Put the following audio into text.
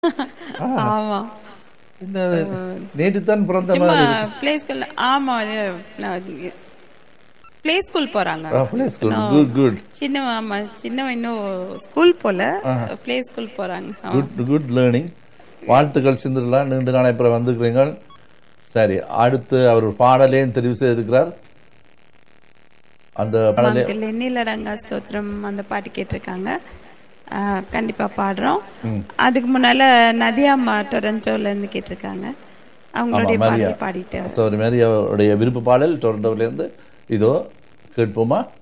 ஆமா என்ன நேற்று தான் பிறந்த சும்மா மாதிரி பிளே ஸ்கூல்ல ஆமா பிளே ஸ்கூல் போறாங்க பிளே ஸ்கூல் குட் குட் சின்னவன் ஆமா சின்னவன் இன்னும் ஸ்கூல் போல பிளே ஸ்கூல் போறாங்க ஆமா. குட் குட் லேர்னிங் வாழ்த்துக்கள் சிந்திரலா நீண்ட நாளை அப்புறம் வந்துக்கிறீங்க சரி அடுத்து அவர் ஒரு பாடலையும் தெரிவு செய்திருக்கிறார் அந்த பாடலே அங்கிள் எண்ணிலடங்கா ஸ்தோத்திரம் அந்த பாட்டு கேட்டிருக்காங்க ஆ, கண்டிப்பா பாடுறோம் அதுக்கு முன்னால நதியாம்மா டொரண்டோல இருந்து கேட்டிருக்காங்க அவங்களுடைய ஆமா, மரியா. பாடல் பாடிட்டு சௌரி மாதிரி அவருடைய விருப்ப பாடல் டொரண்டோவிலேருந்து இதோ கேட்போமா